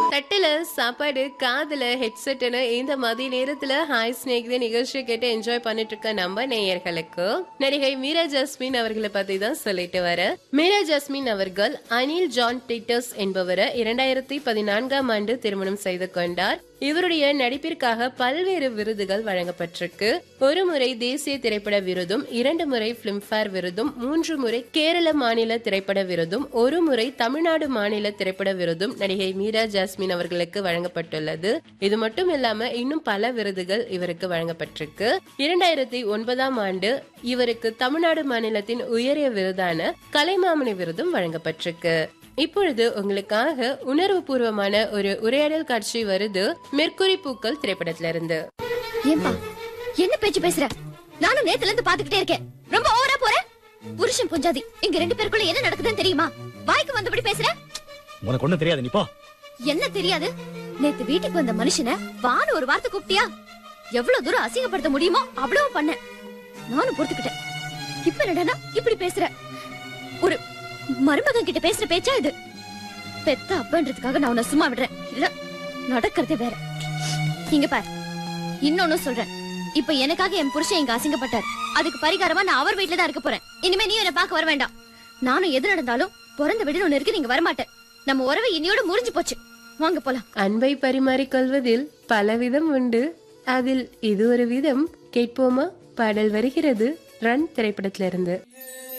தட்டுல சாப்பாடு காதுல ஹெட்செட்னு இந்த மதிய நேரத்துல ஹாய் ஸ்நேகித நிகழ்ச்சியை கேட்டு என்ஜாய் பண்ணிட்டு இருக்க நம்ம நேயர்களுக்கு நடிகை மீரா ஜாஸ்மின் அவர்களை பத்தி தான் சொல்லிட்டு வர மீரா ஜாஸ்மின் அவர்கள் அனில் ஜான் டிட்டர்ஸ் என்பவரை இரண்டாயிரத்தி பதினான்காம் ஆண்டு திருமணம் செய்து கொண்டார் இவருடைய நடிப்பிற்காக பல்வேறு விருதுகள் வழங்கப்பட்டிருக்கு ஒரு முறை தேசிய திரைப்பட விருதும் இரண்டு முறை பிலிம்பேர் விருதும் மூன்று முறை கேரள மாநில திரைப்பட விருதும் ஒரு முறை தமிழ்நாடு மாநில திரைப்பட விருதும் நடிகை மீரா ஜாஸ்மின் அவர்களுக்கு வழங்கப்பட்டுள்ளது இது மட்டும் இல்லாம இன்னும் பல விருதுகள் இவருக்கு வழங்கப்பட்டிருக்கு இரண்டாயிரத்தி ஒன்பதாம் ஆண்டு இவருக்கு தமிழ்நாடு மாநிலத்தின் உயரிய விருதான கலைமாமணி விருதும் வழங்கப்பட்டிருக்கு இப்பொழுது உங்களுக்காக உணர்வு பூர்வமான ஒரு உரையாடல் காட்சி வருது மெர்க்குரி பூக்கள் திரைப்படத்துல இருந்து ஏன்பா என்ன பேச்சு பேசுற நானும் நேத்துல இருந்து பாத்துக்கிட்டே இருக்கேன் ரொம்ப ஓவரா போற புருஷன் பொஞ்சாதி இங்க ரெண்டு பேருக்குள்ள என்ன நடக்குதுன்னு தெரியுமா வாய்க்கு வந்தபடி பேசுற உனக்கு ஒண்ணும் தெரியாது நீ போ என்ன தெரியாது நேத்து வீட்டுக்கு வந்த மனுஷன வான்னு ஒரு வார்த்தை கூப்பிட்டியா எவ்வளவு தூரம் அசிங்கப்படுத்த முடியுமோ அவ்வளவு பண்ண நானும் பொறுத்துக்கிட்டேன் இப்ப என்னடா இப்படி பேசுற ஒரு மருமகன் கிட்ட பேசுற பேச்சா இது பெத்த அப்பன்றதுக்காக நான் உன்னை சும்மா விடுறேன் இல்ல நடக்கிறதே வேற இங்க பார் இன்னொன்னு சொல்றேன் இப்ப எனக்காக என் புருஷன் இங்க அசிங்கப்பட்டார் அதுக்கு பரிகாரமா நான் அவர் வீட்ல தான் இருக்க போறேன் இனிமே நீ என்ன பார்க்க வர வேண்டாம் நானும் எது நடந்தாலும் பிறந்த வீடு ஒண்ணு இருக்கு நீங்க வரமாட்டேன் நம்ம உறவு இன்னையோட முறிஞ்சு போச்சு வாங்க போலாம் அன்பை பரிமாறிக்கொள்வதில் பலவிதம் உண்டு அதில் இது ஒரு விதம் கேட்போமா பாடல் வருகிறது ரன் திரைப்படத்துல இருந்து